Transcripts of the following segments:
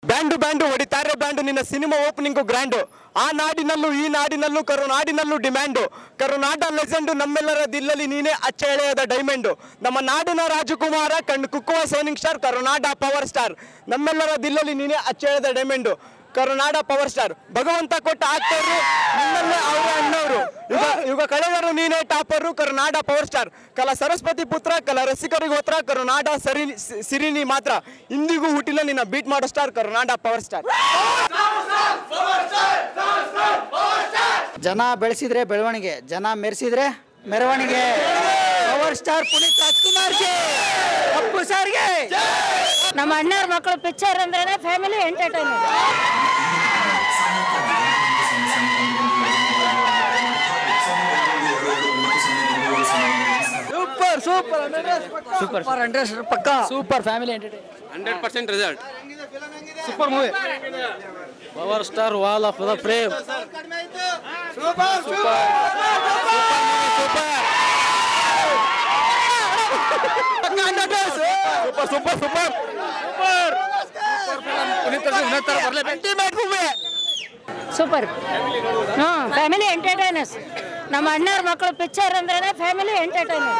Band band ಹೊಡಿತಾರೆ band ನಿನ್ನ cinema opening grand ಆ ನಾಡಿನಲ್ಲೂ ಈ ನಾಡಿನಲ್ಲೂ ಕರುನಾಡಿನಲ್ಲೂ ಡಿಮ್ಯಾಂಡು ಕರುನಾಡ ಲೆಜೆಂಡು ನಮ್ಮೆಲ್ಲರ ದಿಲ್ಲಲ್ಲಿ ನೀನೇ ಅಚ್ಚ ಎಳೆಯದ ಡೈಮಂಡು ನಮ್ಮ ನಾಡಿನ ರಾಜಕುಮಾರ ಕಣ್ಣು ಕುಕ್ಕುವ ಸೈನಿಂಗ್ ಸ್ಟಾರ್ ಕರುನಾಡ ಪವರ್ ಸ್ಟಾರ್ ನಮ್ಮೆಲ್ಲರ ದಿಲ್ಲಲ್ಲಿ ನೀನೇ ಅಚ್ಚ ಎಳೆದ ಡೈಮಂಡು ಕರುನಾಡ ಪವರ್ ಸ್ಟಾರ್ ಭಗವಂತ ಕೊಟ್ಟ ಆಕ್ಟರು ನಿನ್ನಲ್ಲೇ ಅವರ ಅಣ್ಣವರು ಯುಗ ಯುಗ ಕಳೆದರು ನೀನೇ ಟಾಪರು ಕರುನಾಡ ಪವರ್ ಸ್ಟಾರ್ ಕಲಾ ಸರಸ್ವತಿ ಪುತ್ರ ಕಲಾ ರಸಿಕರಿಗೆ ಹೋತ್ರ ಕರುನಾಡ ಸರಿ ಸಿ- ಸಿರಿನಿ ಮಾತ್ರ ಇಂದಿಗೂ ಹುಟ್ಟಿಲ್ಲ ನಿನ್ನ ಬೀಟ್ ಮಾಡೋ ಸ್ಟಾರ್ ಕರುನಾಡ ಪವರ್ ಸ್ಟಾರ್ ಜನ ಬೆಳೆಸಿದ್ರೆ ಬೆಳವಣಿಗೆ ಜನ ಮೆರೆಸಿದ್ರೆ ಮೆರವಣಿಗೆ ಪವರ್ ಸ್ಟಾರ್ ಪುನೀತ್ ರಾಜ್ಕುಮಾರ್ಗೆ ಅಪ್ಪು ಸರ್ಗೆ ನಮ್ಮ ಅಣ್ಣವ್ರ ಮಕ್ಕಳು ಪಿಕ್ಚರ್ ಅಂದ್ರೆ family entertainment super super super super hundred ಪಕ್ಕ super family entertain hundred percent result super movie power star wall of the frame super super super super ಹ್ಞೂ ಫ್ಯಾಮಿಲಿ ಎಂಟರ್ಟೈನರ್ಸ್ ನಮ್ಮ ಅಣ್ಣವ್ರ ಮಕ್ಕಳು ಪಿಕ್ಚರ್ ಅಂದ್ರೆ family entertainment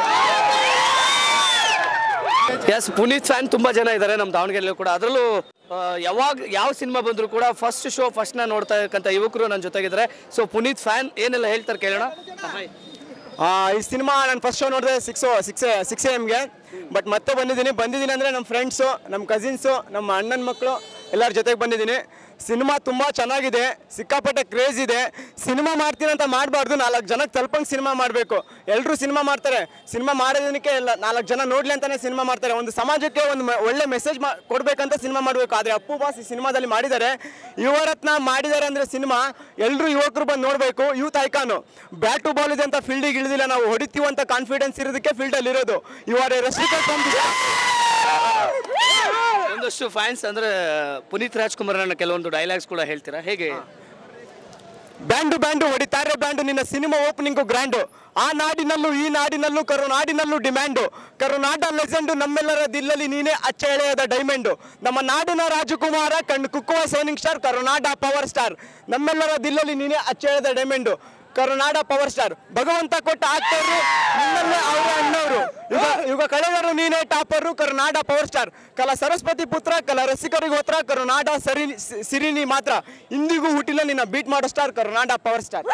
yes Puneeth fan ತುಂಬಾ ಜನ ಇದ್ದಾರೆ ನಮ್ಮ ದಾವಣಗೆರೆಯಲ್ಲೂ ಕೂಡ ಅದರಲ್ಲೂ ಆ, ಯಾವಾಗ ಯಾವ ಸಿನಿಮಾ ಬಂದರೂ ಕೂಡ ಫಸ್ಟ್ ಶೋ ಫಸ್ಟ್ನ ನೋಡ್ತಾ ಇರ್ತಕ್ಕಂಥ ಯುವಕರು ನನ್ನ ಜೊತೆಗಿದ್ದಾರೆ ಸೊ ಪುನೀತ್ ಫ್ಯಾನ್ ಏನೆಲ್ಲ ಹೇಳ್ತಾರೆ ಕೇಳೋಣ ಆ, ಈ ಸಿನಿಮಾ ನಾನು ಫಸ್ಟ್ ಶೋ ನೋಡಿದೆ ಸಿಕ್ಸ್ ಸಿಕ್ಸ್ ಸಿಕ್ಸ್ ಎ ಎಮ್ಗೆ ಬಟ್ ಮತ್ತೆ ಬಂದಿದ್ದೀನಿ ಬಂದಿದ್ದೀನಿ ಅಂದರೆ ನಮ್ಮ ಫ್ರೆಂಡ್ಸು ನಮ್ಮ ಕಸಿನ್ಸು ನಮ್ಮ ಅಣ್ಣನ ಮಕ್ಕಳು ಎಲ್ಲರ ಜೊತೆಗೆ ಬಂದಿದ್ದೀನಿ ಸಿನಿಮಾ ತುಂಬ ಚೆನ್ನಾಗಿದೆ ಸಿಕ್ಕಾಪಟ್ಟೆ ಕ್ರೇಜ್ ಇದೆ ಸಿನಿಮಾ ಮಾಡ್ತೀನಿ ಅಂತ ಮಾಡಬಾರ್ದು ನಾಲ್ಕು ಜನಕ್ಕೆ ತಲುಪಂಗೆ ಸಿನಿಮಾ ಮಾಡಬೇಕು ಎಲ್ಲರೂ ಸಿನಿಮಾ ಮಾಡ್ತಾರೆ ಸಿನಿಮಾ ಮಾಡೋದಕ್ಕೆ ಎಲ್ಲ ನಾಲ್ಕು ಜನ ನೋಡಲಿ ಅಂತಲೇ ಸಿನಿಮಾ ಮಾಡ್ತಾರೆ ಒಂದು ಸಮಾಜಕ್ಕೆ ಒಂದು ಮ- ಒಳ್ಳೆ ಮೆಸೇಜ್ ಮಾ ಕೊಡಬೇಕಂತ ಸಿನಿಮಾ ಮಾಡಬೇಕು ಆದರೆ ಅಪ್ಪು ಬಾಸ್ ಈ ಸಿನಿಮಾದಲ್ಲಿ ಮಾಡಿದ್ದಾರೆ ಯುವರತ್ನ ಮಾಡಿದ್ದಾರೆ ಅಂದರೆ ಸಿನಿಮಾ ಎಲ್ಲರೂ ಯುವಕರು ಬಂದು ನೋಡಬೇಕು youth icon bat to ball ಇದೆ ಅಂತ ಫೀಲ್ಡಿಗೆ ಇಳಿದಿಲ್ಲ ನಾವು ಹೊಡಿತೀವಿ ಅಂತ ಕಾನ್ಫಿಡೆನ್ಸ್ ಇರೋದಕ್ಕೆ ಫೀಲ್ಡಲ್ಲಿ ಇರೋದು ಯು ಆರ್ ಎ ಒಂದಷ್ಟು ಫ್ಯಾನ್ಸ್ ಅಂದ್ರೆ ಪುನೀತ್ ರಾಜ್ಕುಮಾರ್ ನನ್ನ ಕೆಲವೊಂದು ಡೈಲಾಗ್ಸ್ ಕೂಡ ಹೇಳ್ತೀರಾ ಹೇಗೆ ಬ್ಯಾಂಡು ಬ್ಯಾಂಡು ಹೊಡಿತಾರೆ ಬ್ಯಾಂಡು ನಿನ್ನ ಸಿನಿಮಾ ಓಪನಿಂಗು ಗ್ರ್ಯಾಂಡು ಆ ನಾಡಿನಲ್ಲೂ ಈ ನಾಡಿನಲ್ಲೂ ಕರುನಾಡಿನಲ್ಲೂ ಡಿಮ್ಯಾಂಡು ಕರುನಾಡ ಲೆಜೆಂಡು ನಮ್ಮೆಲ್ಲರ ದಿಲ್ಲಲ್ಲಿ ನೀನೇ ಅಚ್ಚ ಎಳೆಯದ ಡೈಮಂಡು ನಮ್ಮ ನಾಡಿನ ರಾಜಕುಮಾರ ಕಣ್ಣು ಕುಕ್ಕುವ ಸೈನಿಂಗ್ ಸ್ಟಾರ್ ಕರುನಾಡ ಪವರ್ ಸ್ಟಾರ್ ನಮ್ಮೆಲ್ಲರ ದಿಲ್ಲಲ್ಲಿ ನೀನೇ ಅಚ್ಚ ಎಳೆದ ಡೈಮಂಡು ಕರುನಾಡ ಪವರ್ ಸ್ಟಾರ್ ಭಗವಂತ ಕೊಟ್ಟ ಆಕ್ಟರು ನಿನ್ನಲ್ಲೇ ಅವರ ಅಣ್ಣವರು ಯುಗ ಯುಗ ಕಳೆದರು ನೀನೇ ಟಾಪರು ಕರುನಾಡ ಪವರ್ ಸ್ಟಾರ್ ಕಲಾ ಸರಸ್ವತಿ ಪುತ್ರ ಕಲಾ ರಸಿಕರಿಗೆ ಹೋತ್ರ ಕರುನಾಡ ಸರಿ ಸಿ- ಸಿರಿನಿ ಮಾತ್ರ ಇಂದಿಗೂ ಹುಟ್ಟಿಲ್ಲ ನಿನ್ನ ಬೀಟ್ ಮಾಡೋ ಸ್ಟಾರ್ ಕರುನಾಡ ಪವರ್ ಸ್ಟಾರ್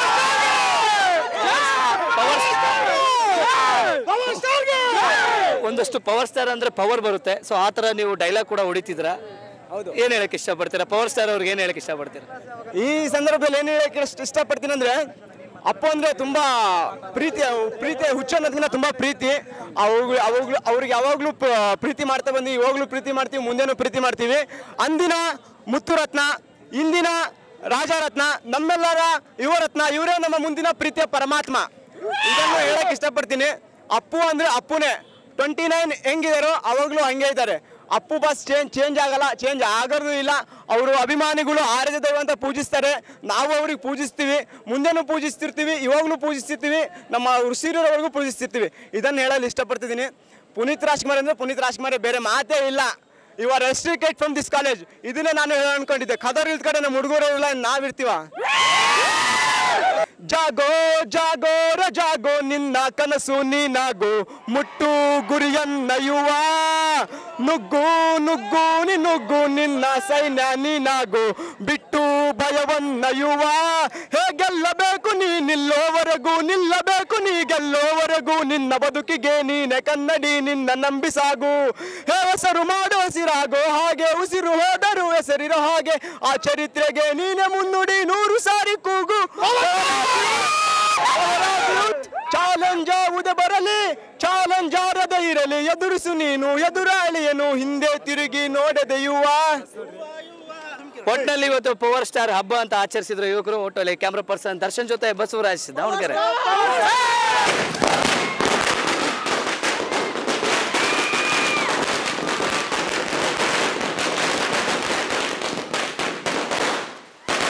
ಒಂದಷ್ಟು ಪವರ್ ಸ್ಟಾರ್ ಅಂದ್ರೆ ಪವರ್ ಬರುತ್ತೆ ಸೊ ಆ ಥರ ನೀವು ಡೈಲಾಗ್ ಕೂಡ ಹೊಡಿತಿದ್ದೀರಾ ಹೌದು. ಏನ್ ಹೇಳಕ್ ಇಷ್ಟಪಡ್ತೀರಾ ಪವರ್ ಸ್ಟಾರ್ ಅವ್ರಿಗೆ ಏನ್ ಹೇಳಕ್ ಇಷ್ಟಪಡ್ತೀರಾ ಈ ಸಂದರ್ಭದಲ್ಲಿ ಏನು ಹೇಳಕ್ಕೆ ಇಷ್ಟ ಇಷ್ಟಪಡ್ತೀನಿ ಅಂದ್ರೆ ಅಪ್ಪ ಅಂದ್ರೆ ತುಂಬಾ ಪ್ರೀತಿ ಪ್ರೀತಿ ಹುಚ್ಚು ಅನ್ನೋದಕ್ಕಿಂತ ತುಂಬಾ ಪ್ರೀತಿ ಅವಾಗ ಅವಾಗ್ಲೂ ಅವ್ರಿಗೆ ಯಾವಾಗಲೂ ಪ್ರೀತಿ ಮಾಡ್ತಾ ಬಂದು ಇವಾಗಲೂ ಪ್ರೀತಿ ಮಾಡ್ತೀವಿ ಮುಂದೆನೂ ಪ್ರೀತಿ ಮಾಡ್ತೀವಿ ಅಂದಿನ ಮುತ್ತುರತ್ನ ಇಂದಿನ ರಾಜರತ್ನ ನಮ್ಮೆಲ್ಲರ ಯುವರತ್ನ ಇವರೇ ನಮ್ಮ ಮುಂದಿನ ಪ್ರೀತಿಯ ಪರಮಾತ್ಮ ಇದನ್ನು ಹೇಳಕ್ ಇಷ್ಟಪಡ್ತೀನಿ ಅಪ್ಪು ಅಂದ್ರೆ ಅಪ್ಪುನೇ ಟ್ವೆಂಟಿ ನೈನ್ ಹೆಂಗಿದಾರೋ ಅವಾಗಲೂ ಹಂಗೆ ಇದ್ದಾರೆ ಅಪ್ಪು ಬಾಸ್ ಚೇಂಜ್ ಚೇಂಜ್ ಆಗಲ್ಲ ಚೇಂಜ್ ಆಗೋದು ಇಲ್ಲ ಅವರು ಅಭಿಮಾನಿಗಳು ಆರಾಧ್ಯ ದೈವ ಅಂತ ಪೂಜಿಸ್ತಾರೆ ನಾವು ಅವ್ರಿಗೆ ಪೂಜಿಸ್ತೀವಿ ಮುಂದೆನೂ ಪೂಜಿಸ್ತಿರ್ತೀವಿ ಇವಾಗಲೂ ಪೂಜಿಸ್ತಿರ್ತೀವಿ ನಮ್ಮ ಋಷಿರವರೆಗೂ ಪೂಜಿಸ್ತಿರ್ತೀವಿ ಇದನ್ನು ಹೇಳಲು ಇಷ್ಟಪಡ್ತಿದ್ದೀನಿ ಪುನೀತ್ ರಾಜ್ಕುಮಾರ್ ಅಂದರೆ ಪುನೀತ್ ರಾಜ್ಕುಮಾರ್ ಬೇರೆ ಮಾತೇ ಇಲ್ಲ you are restricted from this college ಇದನ್ನೇ ನಾನು ಹೇಳ ಅನ್ಕೊಂಡಿದ್ದೆ ಖದರ್ ಇಲ್ದ ಕಡೆ ನಮ್ಮ ಹುಡುಗರು ಇಲ್ಲ ನಾವಿರ್ತೀವ ಜಾಗೋ ಜಾಗೋ ರ ಜಾಗೋ ನಿನ್ನ ಕನಸು ನೀನಾಗೋ ಮುಟ್ಟು ಗುರಿಯನ್ನಯುವ ನುಗ್ಗು ನುಗ್ಗು ನಿ ನುಗ್ಗು ನಿನ್ನ ಸೈನ್ಯ ನೀನಾಗೋ ಬಿಟ್ಟು ಭಯವನ್ನಯುವ ಹೇ ಗೆಲ್ಲಬೇಕು ನೀ ನಿಲ್ಲೋವರೆಗೂ ನಿಲ್ಲಬೇಕು ನೀ ಗೆಲ್ಲೋವರೆಗೂ ನಿನ್ನ ಬದುಕಿಗೆ ನೀನೆ ಕನ್ನಡಿ ನಿನ್ನ ನಂಬಿಸಾಗು ಹೇ ಹೆಸರು ಮಾಡೋ ಹಸಿರಾಗೋ ಹಾಗೆ ಉಸಿರು ಹೋದರು ಹೆಸರಿರೋ ಹಾಗೆ ಆ ಚರಿತ್ರೆಗೆ ನೀನೆ ಮುನ್ನುಡಿ ನೂರು ಸಾರಿ ಕೂಗು ಚಾಲೆಂಜ್ ಯಾವುದೇ ಬರಲಿ ಚಾಲೆಂಜ್ ಆರದೆ ಇರಲಿ ಎದುರಿಸು ನೀನು ಎದುರಾಳಿಯನು ಹಿಂದೆ ತಿರುಗಿ ನೋಡದೆ ಯುವ ಒಟ್ಟಿನಲ್ಲಿ ಇವತ್ತು ಪವರ್ ಸ್ಟಾರ್ ಹಬ್ಬ ಅಂತ ಆಚರಿಸಿದ್ರು ಯುವಕರು ಒಟ್ಟಲ್ಲಿ ಕ್ಯಾಮ್ರಾ ಪರ್ಸನ್ ದರ್ಶನ್ ಜೊತೆ ಬಸವರಾಜ್ ದಾವಣಗೆರೆ